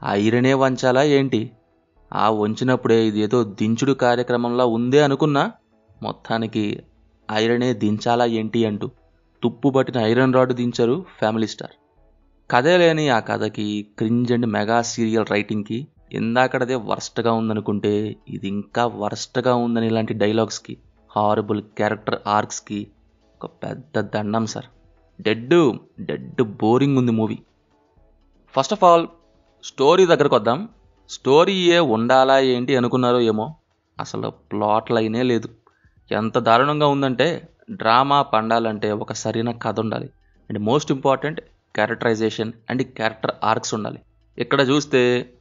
ఐరనే వంచాలా ఏంటి ఆ వంచినప్పుడే ఇదేదో దించుడు కార్యక్రమంలా ఉందే అనుకున్నా మొత్తానికి ఐరనే దించాలా ఏంటి అంటూ తుప్పు పట్టిన ఐరన్ రాడ్ దించారు ఫ్యామిలీ స్టార్ కథే లేని ఆ కథకి క్రింజ్ అండ్ మెగా సీరియల్ రైటింగ్కి ఇందాకడదే వర్స్ట్గా ఉందనుకుంటే ఇది ఇంకా వర్స్ట్గా ఉందని ఇలాంటి డైలాగ్స్కి హారబుల్ క్యారెక్టర్ ఆర్క్స్కి ఒక పెద్ద దండం సార్ డెడ్ డెడ్ బోరింగ్ ఉంది movie first half all story దగ్గరకు వద్దాం స్టోరీ ఏ ఉండాలా ఏంటి అనుకున్నారో ఏమో అసలు ప్లాట్ లైనే లేదు ఎంత దారుణంగా ఉందంటే డ్రామా పండాలంటే ఒక సరైన కథ ఉండాలి and most important characterization and character arcs ఉండాలి ఇక్కడ చూస్తే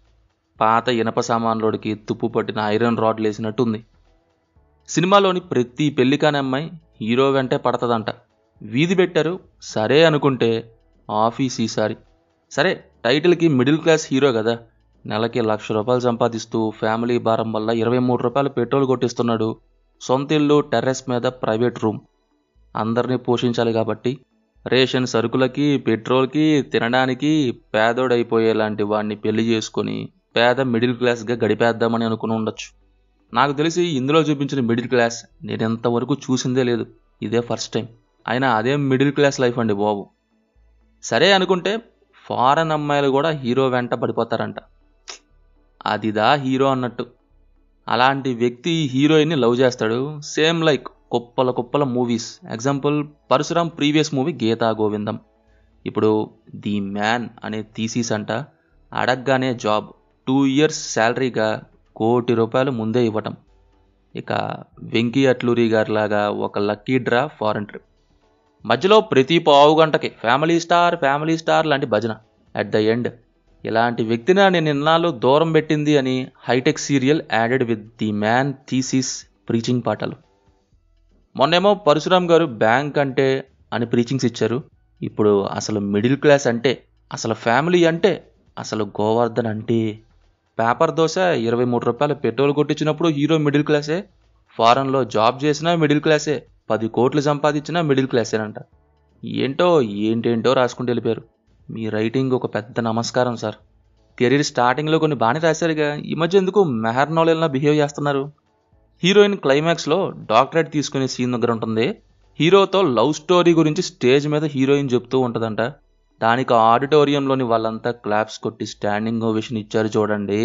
పాత ఇనప సామాన్లోడికి తుప్పు పట్టిన ఐరన్ రాడ్ లేసినట్టు ఉంది సినిమాలోని ప్రతి పెళ్లికాని అమ్మాయి హీరో వెంటే పడతదంట వీధి పెట్టారు సరే అనుకుంటే ఆఫీస్ ఈసారి సరే టైటిల్కి మిడిల్ క్లాస్ హీరో కదా నెలకి లక్ష రూపాయలు సంపాదిస్తూ ఫ్యామిలీ భారం వల్ల ఇరవై మూడు రూపాయలు పెట్రోల్ కొట్టిస్తున్నాడు సొంత ఇల్లు టెర్రస్ మీద ప్రైవేట్ రూమ్ అందరినీ పోషించాలి కాబట్టి రేషన్ సరుకులకి పెట్రోల్కి తినడానికి పేదోడైపోయేలాంటి వాడిని పెళ్లి చేసుకొని పేద మిడిల్ క్లాస్గా గడిపేద్దామని అనుకుని ఉండొచ్చు నాకు తెలిసి ఇందులో చూపించిన మిడిల్ క్లాస్ నేను ఎంతవరకు చూసిందే లేదు ఇదే ఫస్ట్ టైం అయినా అదే మిడిల్ క్లాస్ లైఫ్ అండి బాబు సరే అనుకుంటే ఫారెన్ అమ్మాయిలు కూడా హీరో వెంట పడిపోతారంట అదిదా హీరో అన్నట్టు అలాంటి వ్యక్తి హీరోయిన్ని లవ్ చేస్తాడు సేమ్ లైక్ కుప్పల కుప్పల movies example Parasuram previous movie Geetha Govindam ఇప్పుడు ది మ్యాన్ అనే థీసీస్ అంట అడగ్గానే జాబ్ టూ ఇయర్స్ శాలరీగా కోటి రూపాయలు ముందే ఇవ్వటం ఇక వెంకీ అట్లూరి గారిలాగా ఒక లక్కీ డ్రా ఫారెన్ ట్రిప్ మధ్యలో ప్రతి పావు గంటకి ఫ్యామిలీ స్టార్ ఫ్యామిలీ స్టార్ లాంటి భజన అట్ ద ఎండ్ ఇలాంటి వ్యక్తిని నేను ఇన్నాళ్ళు దూరం పెట్టింది అని hi tech serial added with the man thesis preaching పాటలు మొన్నేమో పరశురామ్ గారు బ్యాంక్ అంటే అని ప్రీచింగ్స్ ఇచ్చారు ఇప్పుడు అసలు మిడిల్ క్లాస్ అంటే అసలు ఫ్యామిలీ అంటే అసలు గోవర్ధన్ అంటే పేపర్ దోశ ఇరవై మూడు రూపాయలు పెట్రోల్ కొట్టించినప్పుడు హీరో మిడిల్ క్లాసే ఫారెన్లో జాబ్ చేసినా మిడిల్ క్లాసే పది కోట్లు సంపాదించినా మిడిల్ క్లాసేనంట ఏంటో ఏంటేంటో రాసుకుంటూ వెళ్ళిపోయారు మీ రైటింగ్ ఒక పెద్ద నమస్కారం సార్ కెరీర్ స్టార్టింగ్లో కొన్ని బాగానే రాశారుగా ఈ మధ్య ఎందుకు మెహర్ నోలెల్లా బిహేవ్ చేస్తున్నారు హీరోయిన్ క్లైమాక్స్లో డాక్టరేట్ తీసుకునే సీన్ దగ్గర ఉంటుంది హీరోతో లవ్ స్టోరీ గురించి స్టేజ్ మీద హీరోయిన్ చెప్తూ ఉంటుందంట దానికి ఆడిటోరియంలోని వాళ్ళంతా క్లాప్స్ కొట్టి స్టాండింగ్ ఓవేషన్ ఇచ్చారు చూడండి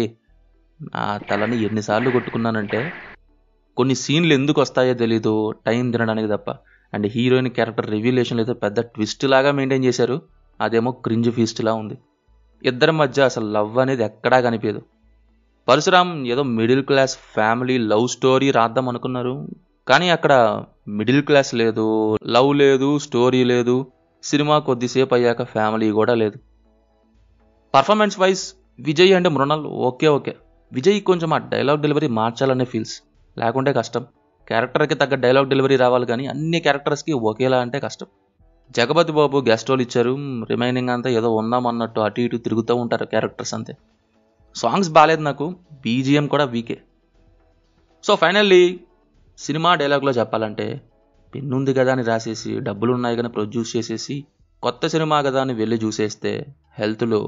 నా తలని ఎన్నిసార్లు కొట్టుకున్నానంటే కొన్ని సీన్లు ఎందుకు వస్తాయో తెలీదు టైం తినడానికి తప్ప అండ్ హీరోయిన్ క్యారెక్టర్ రివీలేషన్ అయితే పెద్ద ట్విస్ట్ లాగా మెయింటైన్ చేశారు అదేమో క్రింజ్ ఫీస్ట్లా ఉంది ఇద్దరి మధ్య అసలు లవ్ అనేది ఎక్కడా కనిపించదు పరశురామ్ ఏదో middle class family love story రాద్దాం అనుకున్నారు కానీ అక్కడ మిడిల్ క్లాస్ లేదు లవ్ లేదు స్టోరీ లేదు సినిమా కొద్దిసేపు అయ్యాక ఫ్యామిలీ కూడా లేదు performance wise Vijay and Mrunal okay okay Vijay కొంచెం ఆ డైలాగ్ డెలివరీ మార్చాలనే ఫీల్స్ లేకుంటే కష్టం క్యారెక్టర్కి తగ్గ డైలాగ్ డెలివరీ రావాలి కానీ అన్ని క్యారెక్టర్స్కి ఒకేలా అంటే కష్టం జగపతి బాబు గెస్ట్ రోల్ ఇచ్చారు రిమైనింగ్ అంతా ఏదో ఉందామన్నట్టు అటు ఇటు తిరుగుతూ ఉంటారు క్యారెక్టర్స్ అంతే సాంగ్స్ బాగాలేదు నాకు బీజిఎం కూడా వీకే సో ఫైనల్లీ సినిమా డైలాగ్లో చెప్పాలంటే పెన్నుంది కదా అని రాసేసి డబ్బులు ఉన్నాయి కానీ ప్రొడ్యూస్ చేసేసి కొత్త సినిమా కదా అని వెళ్ళి చూసేస్తే హెల్త్లో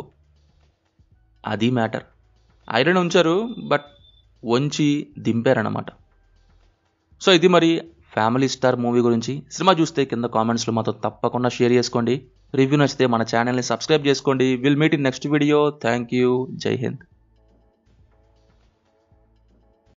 అది మ్యాటర్ ఐరన్ ఉంచారు బట్ వంచి దింపారనమాట సో ఇది మరి ఫ్యామిలీ స్టార్ మూవీ గురించి సినిమా చూస్తే కింద కామెంట్స్లో మాతో తప్పకుండా షేర్ చేసుకోండి రివ్యూ నచ్చితే మన ఛానల్ని సబ్స్క్రైబ్ చేసుకోండి will meet in next video thank you జై హింద్